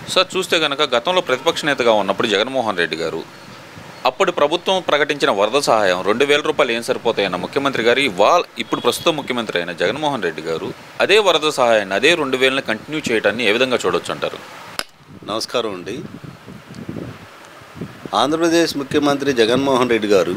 sir చూస్తే కనుక గతంలో ప్రతిపక్ష నేతగా ఉన్నప్పుడు జగన్మోహన్ రెడ్డి గారు అప్పుడు ప్రభుత్వం ప్రకటించిన వరద సహాయం రెండు వేల రూపాయలు ఏం సరిపోతాయన్న ముఖ్యమంత్రి గారు ఇవాళ ఇప్పుడు ప్రస్తుత ముఖ్యమంత్రి అయిన జగన్మోహన్ రెడ్డి గారు అదే వరద సహాయాన్ని అదే రెండు వేలని కంటిన్యూ చేయడాన్ని ఏ విధంగా చూడొచ్చు అంటారు నమస్కారం అండి ఆంధ్రప్రదేశ్ ముఖ్యమంత్రి జగన్మోహన్ రెడ్డి గారు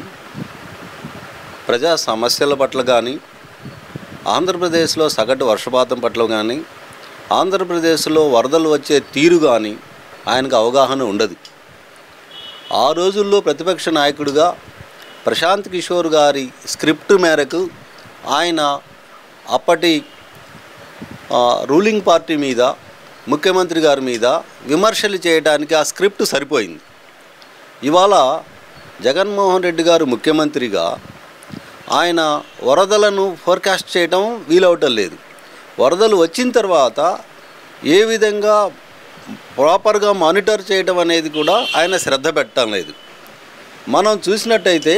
ప్రజా సమస్యల పట్ల కానీ ఆంధ్రప్రదేశ్లో సగటు వర్షపాతం పట్ల కానీ ఆంధ్రప్రదేశ్లో వరదలు వచ్చే తీరు కానీ ఆయనకు అవగాహన ఉండదు ఆ రోజుల్లో ప్రతిపక్ష నాయకుడిగా ప్రశాంత్ కిషోర్ గారి స్క్రిప్ట్ మేరకు ఆయన అప్పటి ఆ, రూలింగ్ పార్టీ మీద ముఖ్యమంత్రి గారి మీద విమర్శలు చేయడానికి ఆ స్క్రిప్ట్ సరిపోయింది ఇవాళ జగన్మోహన్ రెడ్డి గారు ముఖ్యమంత్రిగా ఆయన వరదలను ఫోర్కాస్ట్ చేయడం వీలవటం లేదు వరదలు వచ్చిన తర్వాత ఏ విధంగా ప్రాపర్గా మానిటర్ చేయడం అనేది కూడా ఆయన శ్రద్ధ పెట్టడం లేదు మనం చూసినట్టయితే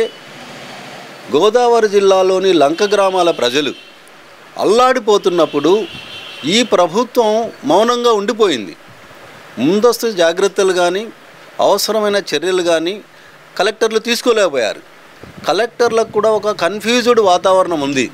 గోదావరి జిల్లాలోని లంక గ్రామాల ప్రజలు అల్లాడిపోతున్నప్పుడు ఈ ప్రభుత్వం మౌనంగా ఉండిపోయింది ముందస్తు జాగ్రత్తలు కానీ అవసరమైన చర్యలు కానీ కలెక్టర్లు తీసుకోలేకపోయారు కలెక్టర్లకు కూడా ఒక కన్ఫ్యూజ్డ్ వాతావరణం ఉంది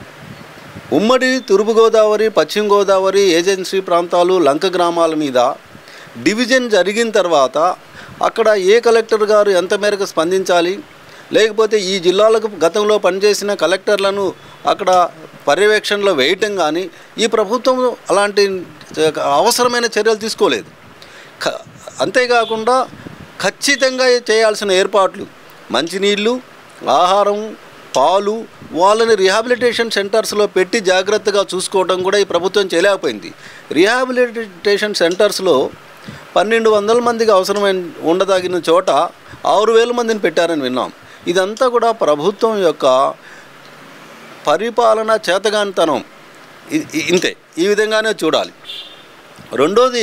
ఉమ్మడి తూర్పుగోదావరి పశ్చిమ గోదావరి ఏజెన్సీ ప్రాంతాలు లంక గ్రామాల మీద డివిజన్ జరిగిన తర్వాత అక్కడ ఏ కలెక్టర్ గారు ఎంత మేరకు స్పందించాలి లేకపోతే ఈ జిల్లాలకు గతంలో పనిచేసిన కలెక్టర్లను అక్కడ పర్యవేక్షణలో వేయటం కానీ ఈ ప్రభుత్వం అలాంటి అవసరమైన చర్యలు తీసుకోలేదు క- అంతేకాకుండా ఖచ్చితంగా చేయాల్సిన ఏర్పాట్లు మంచినీళ్ళు ఆహారం పాలు వాళ్ళని రిహాబిలిటేషన్ సెంటర్స్లో పెట్టి జాగ్రత్తగా చూసుకోవడం కూడా ఈ ప్రభుత్వం చేయలేకపోయింది రిహాబిలిటేషన్ సెంటర్స్లో పన్నెండు వందల మందికి అవసరమైన ఉండదగిన చోట ఆరు వేల మందిని పెట్టారని విన్నాం ఇదంతా కూడా ప్రభుత్వం యొక్క పరిపాలన చేతగానితనం ఇ- ఇ- ఇంతే ఈ విధంగానే చూడాలి రెండోది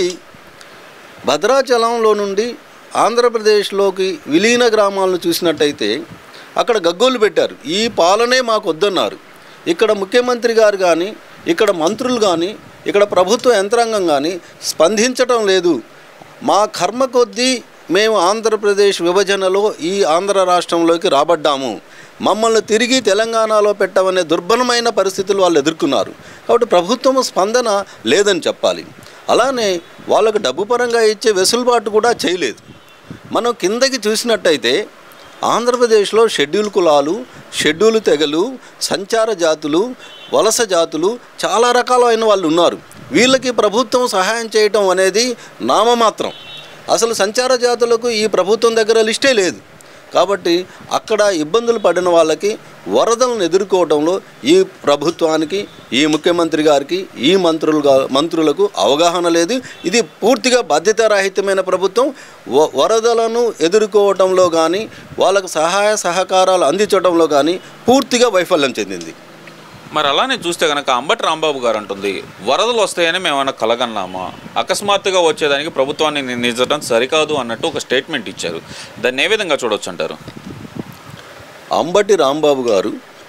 భద్రాచలంలో నుండి ఆంధ్రప్రదేశ్లోకి విలీన గ్రామాలను చూసినట్టయితే అక్కడ గగ్గోలు పెట్టారు ఈ పాలనే మాకు వద్దన్నారు ఇక్కడ ముఖ్యమంత్రి గారు కానీ ఇక్కడ మంత్రులు కానీ ఇక్కడ ప్రభుత్వ యంత్రాంగం కానీ స్పందించటం లేదు మా కర్మ కొద్దీ మేము ఆంధ్రప్రదేశ్ విభజనలో ఈ ఆంధ్ర రాష్ట్రంలోకి రాబడ్డాము మమ్మల్ని తిరిగి తెలంగాణలో పెట్టమనే దుర్బలమైన పరిస్థితులు వాళ్ళు ఎదుర్కొన్నారు కాబట్టి ప్రభుత్వం స్పందన లేదని చెప్పాలి అలానే వాళ్ళకు డబ్బు పరంగా ఇచ్చే వెసులుబాటు కూడా చేయలేదు మనం కిందకి చూసినట్టయితే ఆంధ్రప్రదేశ్లో షెడ్యూల్ కులాలు షెడ్యూల్ తెగలు సంచార జాతులు వలస జాతులు చాలా రకాలైన వాళ్ళు ఉన్నారు వీళ్ళకి ప్రభుత్వం సహాయం చేయటం అనేది నామమాత్రం అసలు సంచార జాతులకు ఈ ప్రభుత్వం దగ్గర లిస్టే లేదు కాబట్టి అక్కడ ఇబ్బందులు పడిన వాళ్ళకి వరదలను ఎదుర్కోవడంలో ఈ ప్రభుత్వానికి ఈ ముఖ్యమంత్రి గారికి ఈ మంత్రులు గా- మంత్రులకు అవగాహన లేదు ఇది పూర్తిగా బాధ్యతారాహిత్యమైన ప్రభుత్వం వ- వరదలను ఎదుర్కోవటంలో కానీ వాళ్ళకు సహాయ సహకారాలు అందించడంలో కానీ పూర్తిగా వైఫల్యం చెందింది మరి అలానే చూస్తే కనుక అంబటి రాంబాబు గారు అంటుంది వరదలు వస్తాయని మేము ఏమైనా కలగన్నామా అకస్మాత్తుగా వచ్చేదానికి ప్రభుత్వాన్ని నిందించడం సరికాదు అన్నట్టు ఒక స్టేట్మెంట్ ఇచ్చారు దాన్ని ఏ విధంగా చూడొచ్చు అంటారు అంబటి రాంబాబు గారు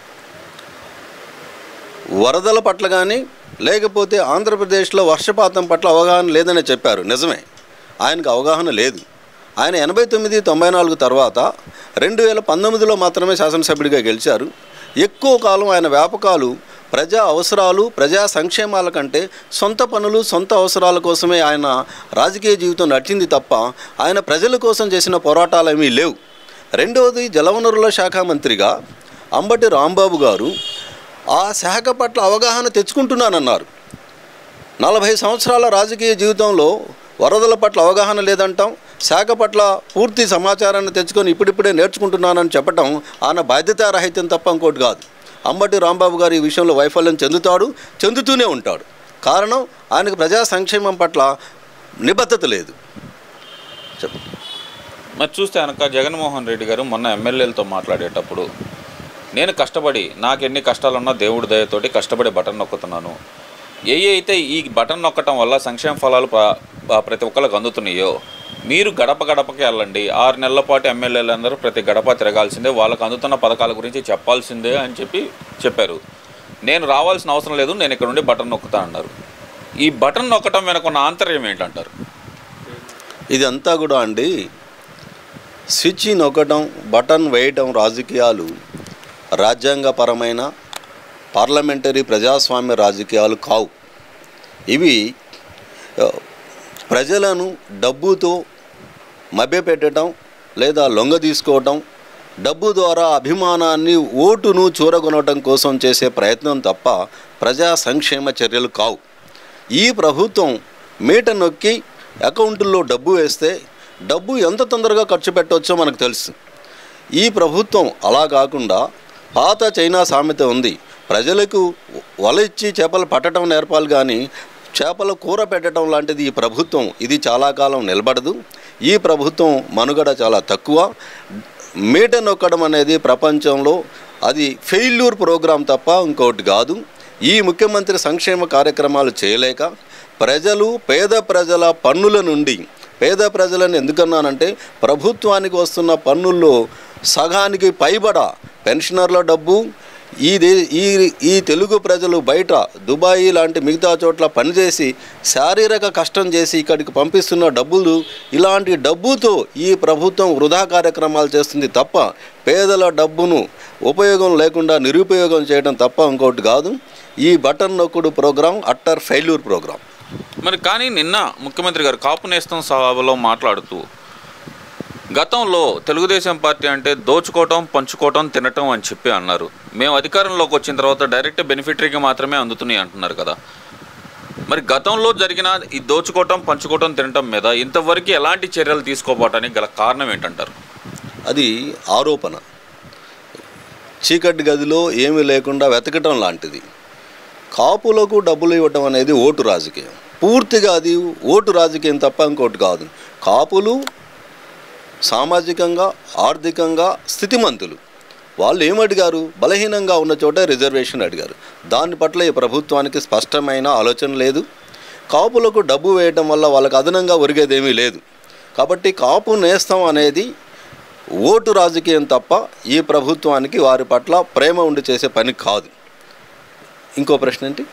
వరదల పట్ల కానీ లేకపోతే ఆంధ్రప్రదేశ్లో వర్షపాతం పట్ల అవగాహన లేదని చెప్పారు నిజమే ఆయనకు అవగాహన లేదు ఆయన ఎనభై తొమ్మిది తొంభై నాలుగు తర్వాత రెండు వేల పంతొమ్మిదిలో మాత్రమే శాసనసభ్యుడిగా గెలిచారు ఎక్కువ కాలం ఆయన వ్యాపకాలు ప్రజా అవసరాలు ప్రజా సంక్షేమాల కంటే సొంత పనులు సొంత అవసరాల కోసమే ఆయన రాజకీయ జీవితం నడిచింది తప్ప ఆయన ప్రజల కోసం చేసిన పోరాటాలు ఏమీ లేవు రెండవది జలవనరుల శాఖ మంత్రిగా అంబటి రాంబాబు గారు ఆ శాఖ పట్ల అవగాహన తెచ్చుకుంటున్నానన్నారు నలభై సంవత్సరాల రాజకీయ జీవితంలో వరదల పట్ల అవగాహన లేదంటాం శాఖ పట్ల పూర్తి సమాచారాన్ని తెచ్చుకొని ఇప్పుడిప్పుడే నేర్చుకుంటున్నానని చెప్పటం ఆయన బాధ్యతారహిత్యం తప్ప ఇంకోటి కాదు అంబటి రాంబాబు గారు ఈ విషయంలో వైఫల్యం చెందుతాడు చెందుతూనే ఉంటాడు కారణం ఆయనకు ప్రజా సంక్షేమం పట్ల నిబద్ధత లేదు చెప్పు మరి చూస్తే కనుక జగన్మోహన్ రెడ్డి గారు మొన్న ఎమ్మెల్యేలతో మాట్లాడేటప్పుడు నేను కష్టపడి నాకు ఎన్ని కష్టాలున్నా దేవుడి దయతోటి కష్టపడి బటన్ నొక్కుతున్నాను ఏ ఏ అయితే ఈ బటన్ నొక్కటం వల్ల సంక్షేమ ఫలాలు ప్ర- ఆ ప్రతి ఒక్కరికి అందుతున్నాయో మీరు గడప గడపకి వెళ్ళండి ఆరు నెలల పాటు ఎమ్మెల్యేలు అందరూ ప్రతి గడప తిరగాల్సిందే వాళ్ళకు అందుతున్న పథకాల గురించి చెప్పాల్సిందే అని చెప్పి చెప్పారు నేను రావాల్సిన అవసరం లేదు నేను ఇక్కడ నుండి బటన్ నొక్కుతా అన్నారు ఈ బటన్ నొక్కటం వెనకున్న ఆంతర్యం ఏంటంటారు ఇదంతా కూడా అండి స్విచ్ నొక్కడం బటన్ వేయటం రాజకీయాలు రాజ్యాంగపరమైన పార్లమెంటరీ ప్రజాస్వామ్య రాజకీయాలు కావు ఇవి ఆ, ప్రజలను డబ్బుతో మభ్యపెట్టడం లేదా లొంగ తీసుకోవటం డబ్బు ద్వారా అభిమానాన్ని ఓటును చూరగొనడం కోసం చేసే ప్రయత్నం తప్ప ప్రజా సంక్షేమ చర్యలు కావు ఈ ప్రభుత్వం మీట నొక్కి అకౌంట్లో డబ్బు వేస్తే డబ్బు ఎంత తొందరగా ఖర్చు పెట్టవచ్చో మనకు తెలుసు ఈ ప్రభుత్వం అలా కాకుండా పాత చైనా సామెత ఉంది ప్రజలకు వల ఇచ్చి చేపలు పట్టడం నేర్పాలి కానీ చేపల కూర పెట్టడం లాంటిది ఈ ప్రభుత్వం ఇది చాలా కాలం నిలబడదు ఈ ప్రభుత్వం మనుగడ చాలా తక్కువ మీట నొక్కడం అనేది ప్రపంచంలో అది ఫెయిల్యూర్ ప్రోగ్రాం తప్ప ఇంకోటి కాదు ఈ ముఖ్యమంత్రి సంక్షేమ కార్యక్రమాలు చేయలేక ప్రజలు పేద ప్రజల పన్నుల నుండి పేద ప్రజలను ఎందుకన్నానంటే ప్రభుత్వానికి వస్తున్న పన్నుల్లో సగానికి పైబడ పెన్షనర్ల డబ్బు ఈ దే ఈ ఈ తెలుగు ప్రజలు బయట దుబాయ్ లాంటి మిగతా చోట్ల పనిచేసి శారీరక కష్టం చేసి ఇక్కడికి పంపిస్తున్న డబ్బులు ఇలాంటి డబ్బుతో ఈ ప్రభుత్వం వృధా కార్యక్రమాలు చేస్తుంది తప్ప పేదల డబ్బును ఉపయోగం లేకుండా నిరుపయోగం చేయడం తప్ప ఇంకోటి కాదు ఈ బటన్ నొక్కుడు ప్రోగ్రాం అట్టర్ ఫెయిల్యూర్ ప్రోగ్రాం మరి కానీ నిన్న ముఖ్యమంత్రి గారు కాపు నేస్తం సభలో మాట్లాడుతూ గతంలో తెలుగుదేశం పార్టీ అంటే దోచుకోవటం పంచుకోవటం తినటం అని చెప్పి అన్నారు మేము అధికారంలోకి వచ్చిన తర్వాత డైరెక్ట్ బెనిఫిటరీకి మాత్రమే అందుతున్నాయి అంటున్నారు కదా మరి గతంలో జరిగిన ఈ దోచుకోవటం పంచుకోవటం తినటం మీద ఇంతవరకు ఎలాంటి చర్యలు తీసుకోపోవటానికి గల కారణం ఏంటంటారు అది ఆరోపణ చీకటి గదిలో ఏమీ లేకుండా వెతకటం లాంటిది కాపులకు డబ్బులు ఇవ్వటం అనేది ఓటు రాజకీయం పూర్తిగా అది ఓటు రాజకీయం తప్ప ఇంకోటి కాదు కాపులు సామాజికంగా ఆర్థికంగా స్థితిమంతులు వాళ్ళు ఏమడిగారు బలహీనంగా ఉన్న చోట రిజర్వేషన్ అడిగారు దాని పట్ల ఈ ప్రభుత్వానికి స్పష్టమైన ఆలోచన లేదు కాపులకు డబ్బు వేయటం వల్ల వాళ్ళకి అదనంగా ఒరిగేదేమీ లేదు కాబట్టి కాపు నేస్తం అనేది ఓటు రాజకీయం తప్ప ఈ ప్రభుత్వానికి వారి పట్ల ప్రేమ ఉండి చేసే పని కాదు ఇంకో ప్రశ్న ఏంటి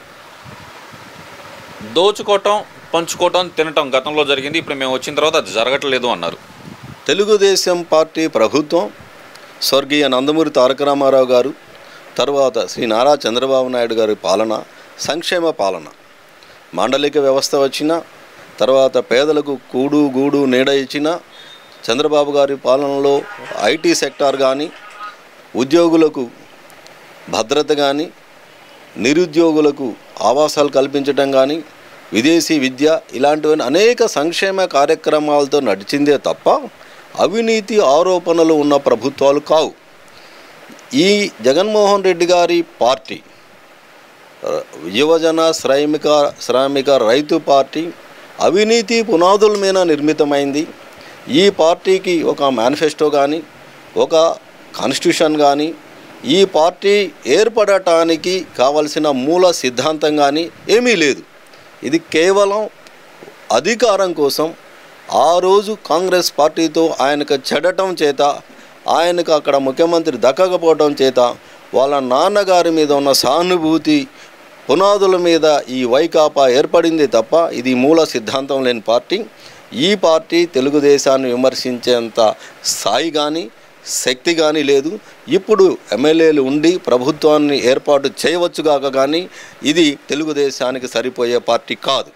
దోచుకోవటం పంచుకోవటం తినటం గతంలో జరిగింది ఇప్పుడు మేము వచ్చిన తర్వాత అది జరగట్లేదు అన్నారు తెలుగుదేశం పార్టీ ప్రభుత్వం స్వర్గీయ నందమూరి తారక రామారావు గారు తర్వాత శ్రీ నారా చంద్రబాబు నాయుడు గారి పాలన సంక్షేమ పాలన మాండలిక వ్యవస్థ వచ్చిన తర్వాత పేదలకు కూడు గూడు నీడ ఇచ్చిన చంద్రబాబు గారి పాలనలో ఐటీ సెక్టార్ కానీ ఉద్యోగులకు భద్రత కానీ నిరుద్యోగులకు ఆవాసాలు కల్పించడం కానీ విదేశీ విద్య ఇలాంటివన్నీ అనేక సంక్షేమ కార్యక్రమాలతో నడిచిందే తప్ప అవినీతి ఆరోపణలు ఉన్న ప్రభుత్వాలు కావు ఈ జగన్మోహన్ రెడ్డి గారి పార్టీ ఆ, యువజన శ్రామిక శ్రామిక రైతు పార్టీ అవినీతి పునాదుల మీద నిర్మితమైంది ఈ పార్టీకి ఒక మేనిఫెస్టో కానీ ఒక కాన్స్టిట్యూషన్ కానీ ఈ పార్టీ ఏర్పడటానికి కావలసిన మూల సిద్ధాంతం కానీ ఏమీ లేదు ఇది కేవలం అధికారం కోసం ఆ రోజు కాంగ్రెస్ పార్టీతో ఆయనకు చెడటం చేత ఆయనకు అక్కడ ముఖ్యమంత్రి దక్కకపోవడం చేత వాళ్ళ నాన్నగారి మీద ఉన్న సానుభూతి పునాదుల మీద ఈ వైకాపా ఏర్పడింది తప్ప ఇది మూల సిద్ధాంతం లేని పార్టీ ఈ పార్టీ తెలుగుదేశాన్ని విమర్శించేంత స్థాయి కానీ శక్తి కానీ లేదు ఇప్పుడు ఎమ్మెల్యేలు ఉండి ప్రభుత్వాన్ని ఏర్పాటు చేయవచ్చుగాక కానీ ఇది తెలుగుదేశానికి సరిపోయే పార్టీ కాదు